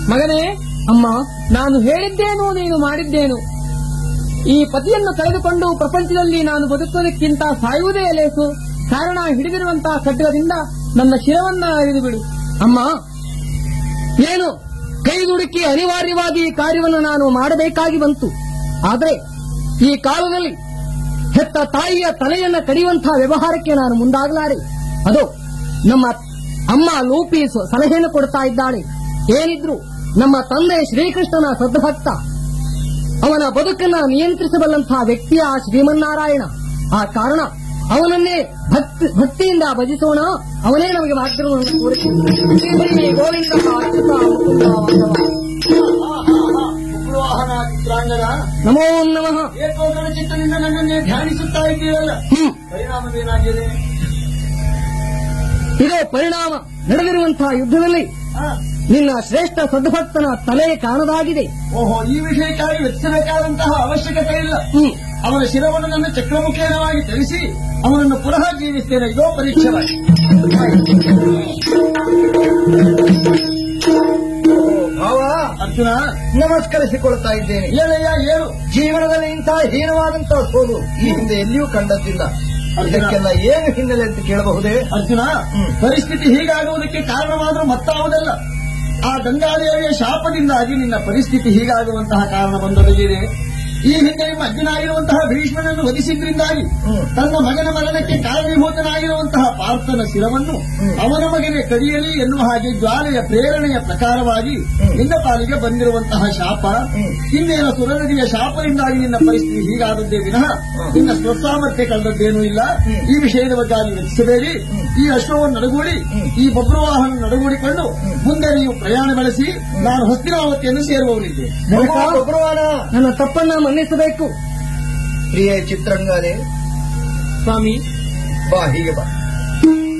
ಮಗನೇ ಅಮ್ಮ ನಾನು ಹೇಳಿದ್ದೇನು ನೀನು ಮಾಡಿದ್ದೇನು ಈ ಪತಿಯನ್ನು ಕಳೆದುಕೊಂಡು ಪ್ರಪಂಚದಲ್ಲಿ ನಾನು ಬದುಕುವುದಕ್ಕಿಂತ ಸಾಯುವುದೇ ಲೇಸು ಕಾರಣ ಹಿಡಿದಿರುವಂತಹ ಖಡ್ಗದಿಂದ ನನ್ನ ಶಿರವನ್ನ ಅರಿದು ಬಿಡು ಅಮ್ಮ ಏನು ಕೈದುಡುಕಿ ಅನಿವಾರ್ಯವಾಗಿ ಈ ಕಾರ್ಯವನ್ನು ನಾನು ಮಾಡಬೇಕಾಗಿ ಬಂತು ಆದರೆ ಈ ಕಾಲದಲ್ಲಿ ಹೆತ್ತ ತಾಯಿಯ ತಲೆಯನ್ನ ಕಡಿಯುವಂತಹ ವ್ಯವಹಾರಕ್ಕೆ ನಾನು ಮುಂದಾಗಲಾರೆ ಅದು ನಮ್ಮ ಅಮ್ಮ ಲೂಪಿ ಸ- ಸಲಹೆಯನ್ನು ಕೊಡ್ತಾ ಇದ್ದಾಳೆ ಏನಿದ್ರು ನಮ್ಮ ತಂದೆ ಶ್ರೀಕೃಷ್ಣನ ಸದ್ಭಕ್ತ ಅವನ ಬದುಕನ್ನ ನಿಯಂತ್ರಿಸಬಲ್ಲಂತಹ ವ್ಯಕ್ತಿಯ ಆ ಶ್ರೀಮನ್ನಾರಾಯಣ ಆ ಕಾರಣ ಅವನನ್ನೇ ಭಕ್ತಿ ಭಕ್ತಿಯಿಂದ ಭಜಿಸೋಣ ಅವನೇ ನಮಗೆ ಮಾರ್ಗವನ್ನು ತೋರಿಸಿದ್ದಾನೆ ಗೋವಿಂದ ಅಚ್ಯುತ ಮುಕುಂದ ಮಾಧವ. ಉಗ್ರವಾಹನ ಚಿತ್ರಾಂಗದ ನಮೋ ನಮಃ ಏಕೋಗಣ ಚಿತ್ತದಿಂದ ನನ್ನನ್ನೇ ಧ್ಯಾನಿಸುತ್ತಾ ಇದ್ದೀರಲ್ಲ ಹ್ಮ್ ಪರಿಣಾಮವೇನಾಗಿದೆ ಇದೇ ಪರಿಣಾಮ ನಡೆದಿರುವಂತಹ ಯುದ್ಧದಲ್ಲಿ ಆ, ನಿನ್ನ ಶ್ರೇಷ್ಠ ಸದ್ಭಕ್ತನ ತಲೆ ಕಾಣದಾಗಿದೆ ಓಹೋ ಈ ವಿಷಯಕ್ಕಾಗಿ ವೆಚ್ಚಬೇಕಾದಂತಹ ಅವಶ್ಯಕತೆ ಇಲ್ಲ ಹ್ಮ್ ಅವನ ಶಿರವನ್ನು ನನ್ನ ಚಕ್ರಮುಖೇನವಾಗಿ ಧರಿಸಿ ಅವನನ್ನು ಪುನಃ ಜೀವಿಸ್ತೇನೆ ಇದೋ ಪರೀಕ್ಷೆವಾಗಿ ಭಾವ ಅರ್ಜುನ ನಮಸ್ಕರಿಸಿಕೊಳ್ತಾ ಇದ್ದೇನೆ ಏನಯ್ಯ ಏನು ಜೀವನದಲ್ಲಿ ಇಂತಹ ಹೀನವಾದಂತಹ ಸೋಲು ಈ ಹಿಂದೆ ಎಲ್ಲಿಯೂ ಕಂಡದ್ದಿಲ್ಲ ಇದಕ್ಕೆಲ್ಲ ಏನು ಹಿನ್ನೆಲೆ ಅಂತ ಕೇಳಬಹುದೇ ಅರ್ಜುನ ಹ್ಮ್. ಪರಿಸ್ಥಿತಿ ಹೀಗಾಗುವುದಕ್ಕೆ ಕಾರಣವಾದರೂ ಮತ್ತಾವುದಲ್ಲ ಆ ಗಂಗಾದೇವಿಯ ಶಾಪದಿಂದಾಗಿ ನಿನ್ನ ಪರಿಸ್ಥಿತಿ ಹೀಗಾಗುವಂತಹ ಕಾರಣ ಬಂದೊದಗಿದೆ ಈ ಹಿಂದೆ ನಿಮ್ಮ ಅಜ್ಜನಾಗಿರುವಂತಹ ಭೀಷ್ಮನನ್ನು ವಧಿಸಿದ್ರಿಂದಾಗಿ ಹ್ಮ್. ತನ್ನ ಮಗನ ಮರಣಕ್ಕೆ ಕಾರಣೀಭೂತನಾಗಿರುವಂತಹ ಪಾರ್ಥನ ಶಿರವನ್ನು ಹ್ಮ್. ಅವನ ಮಗನೇ ಕಡಿಯಲಿ ಎನ್ನುವ ಹಾಗೆ ಜ್ವಾಲೆಯ ಪ್ರೇರಣೆಯ ಪ್ರಕಾರವಾಗಿ ಹ್ಮ್. ನಿನ್ನ ಪಾಲಿಗೆ ಬಂದಿರುವಂತಹ ಶಾಪ ಹ್ಮ್. ಹಿಂದಿನ ಸುರನದಿಯ ಶಾಪದಿಂದಾಗಿ ನಿನ್ನ ಪರಿಸ್ಥಿತಿ ಹೀಗಾದದ್ದೇ ವಿನಃ ಹ್ಮ್. ನಿನ್ನ ಸ್ವಸಾಮರ್ಥ್ಯ ಕಳೆದದ್ದೇನೂ ಇಲ್ಲ ಹ್ಮ್. ಈ ವಿಷಯದ ಬಗ್ಗೆ ಅಲ್ಲಿ ವೆಚ್ಚಿಸಬೇಡಿ ಹ್ಮ್. ಈ ಅಶ್ವವನ್ನು ನಡಗೂಡಿ ಹ್ಮ್. ಈ ಬಬ್ರುವಾಹನ ನಡಗೂಡಿಕೊಂಡು ಹ್ಮ್. ಮುಂದೆ ನೀವು ಪ್ರಯಾಣ ಬೆಳೆಸಿ ನಾನು ಹಸ್ತಿನಾವತಿಯನ್ನು ಸೇರುವವರಿದ್ದೆ ಜನಕ, ಭಗವಾನ ನನ್ನ ತಪ್ಪನ್ನ ಮನ್ನಿಸಬೇಕು ಪ್ರಿಯ ಚಿತ್ರಂಗಾರೆ ಸ್ವಾಮಿ ಬಾ ಹೀಗೆ ಬಾ